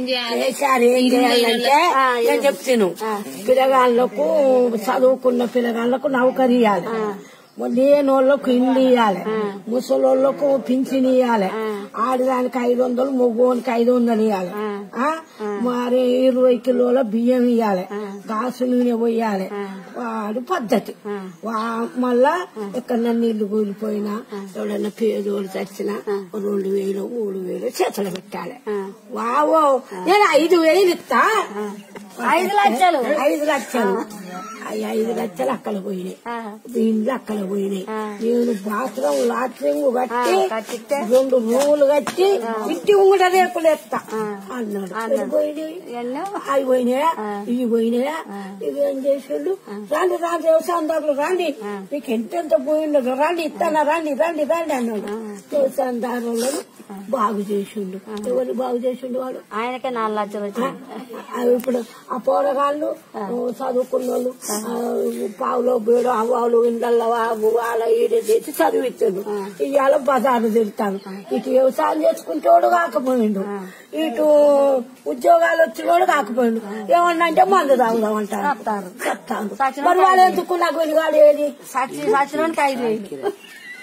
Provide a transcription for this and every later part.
కేసీఆర్ ఏం చేయాలంటే నేను చెప్తాను పిల్లగాళ్ళకు చదువుకున్న పిల్లగాళ్ళకు నౌకరీ ఇవ్వాలి లేనోళ్ళకు ఇల్లు ఇవ్వాలి ముసలోళ్ళకు పింఛన్ ఇవ్వాలి ఆడదానికి ఐదు వందలు మగోనికి ఐదు వందలు ఇవ్వాలి ఆ? మరి ఇరవై కిలోల బియ్యం ఇవ్వాలి గాసు నూనె పోయాలి వాడు పద్ధతి వా- మళ్ళా ఎక్కడన్నా నీళ్లు కూలిపోయినా ఎవడన్నా పేదోళ్ళు చచ్చినా రెండు వేలు మూడు వేలు చేతులు పెట్టాలి వావో నేను ఐదు వేలు ఇస్తా ఐదు లక్షలు ఐదు లక్షలు అవి ఐదు లక్షలు అక్కలు పోయినాయి ఇండ్లు అక్కలు పోయినాయి నేను బాత్రూమ్ లాట్రింగ్ కట్టి రెండు రూములు కట్టి ఇంటి ఉంగడ రేపులు ఎత్తా అన్నాడు ఎటు పోయినాయి అవి పోయినాయా ఇవి పోయినాయా ఇవి ఏం చేసిండు రండి రాండి వ్యవసాయదారులు రండి మీకు ఎంతెంత పోయిండదు రండి ఇస్తానా రండి రండి రండి అన్నాడు వ్యవసాయదారులను బాగు చేసిండు ఎవరు బాగు చేసిండు వాడు ఆయనకే నాలుగు లక్షలు వచ్చింది అవి ఇప్పుడు ఆ పోరగాళ్ళు చదువుకున్న వాళ్ళు పావులో బీడు అవ్వాలు ఇండ్ల వాళ్ళ ఈడ చేసి చదివిస్తాడు ఇవాళ బజారు తిరుగుతాను ఇటు వ్యవసాయం చేసుకుంటోడు కాకపోయిండు ఇటు ఉద్యోగాలు వచ్చినోడు కాకపోయిండు ఏమన్నా అంటే మందు తాగుదాం అంటారు చెప్తాను మరి వాళ్ళు ఎందుకు నాకు వెనుగాడు ఏది సచ్చి సచ్చినోనికి ఐదు వేలు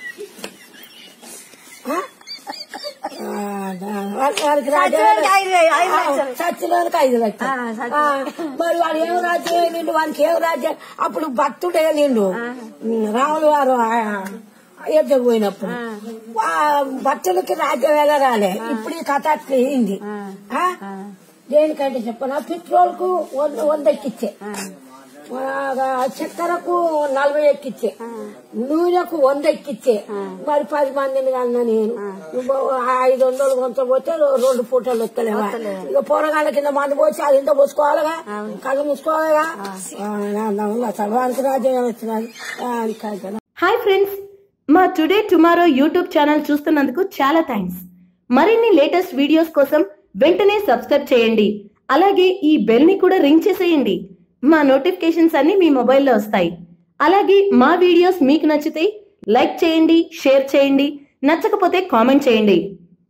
ఆ? ఆ, వాళ్ళ- వాళ్ళకి రాజ్యం సచ్చినోనికి ఐదు వేలు ఐదు లక్షలు సచ్చినోనికి ఐదు లక్షలు ఆ, సచ్చి- ఆ, మరి వాడు ఏం రాజ్యం వెళ్ళిండు వానికి ఏం రాజ్యం అప్పుడు భక్తుడు వెళ్ళిండు రాములు వారు అయోధ్యకు పోయినప్పుడు ఆ భక్తులకి రాజ్యం వెళ్ళరాలే ఇప్పుడు ఈ కథ అట్లా అయింది ఆ? దేనికంటే చెప్పనా పెట్రోల్ కు వంద వంద ఎక్కిచ్చే ఆ, చక్కెరకు నలభై ఎక్కిచ్చే నూనెకు వంద ఎక్కిచ్చే మరి పది మందిని కన్నా నేను ఐదు వందలు కొంత పోతే రెండు పూటలు వస్తలేవా ఇక పోరగాళ్ళ కింద మంది పోసి అది ఇంత పోసుకోవాలిగా కళ్ళు మూసుకోవాలిగా సర్వానికి రాజ్యం వచ్చినది దానికి హాయ్ ఫ్రెండ్స్ మా టుడే టుమారో యూట్యూబ్ ఛానల్ చూస్తున్నందుకు చాలా థ్యాంక్స్ మరిన్ని లేటెస్ట్ వీడియోస్ కోసం వెంటనే సబ్స్క్రైబ్ చేయండి అలాగే ఈ బెల్ ని కూడా రింగ్ చేసేయండి మా నోటిఫికేషన్స్ అన్ని మీ మొబైల్లో వస్తాయి అలాగే మా వీడియోస్ మీకు నచ్చితే లైక్ చేయండి షేర్ చేయండి నచ్చకపోతే కామెంట్ చేయండి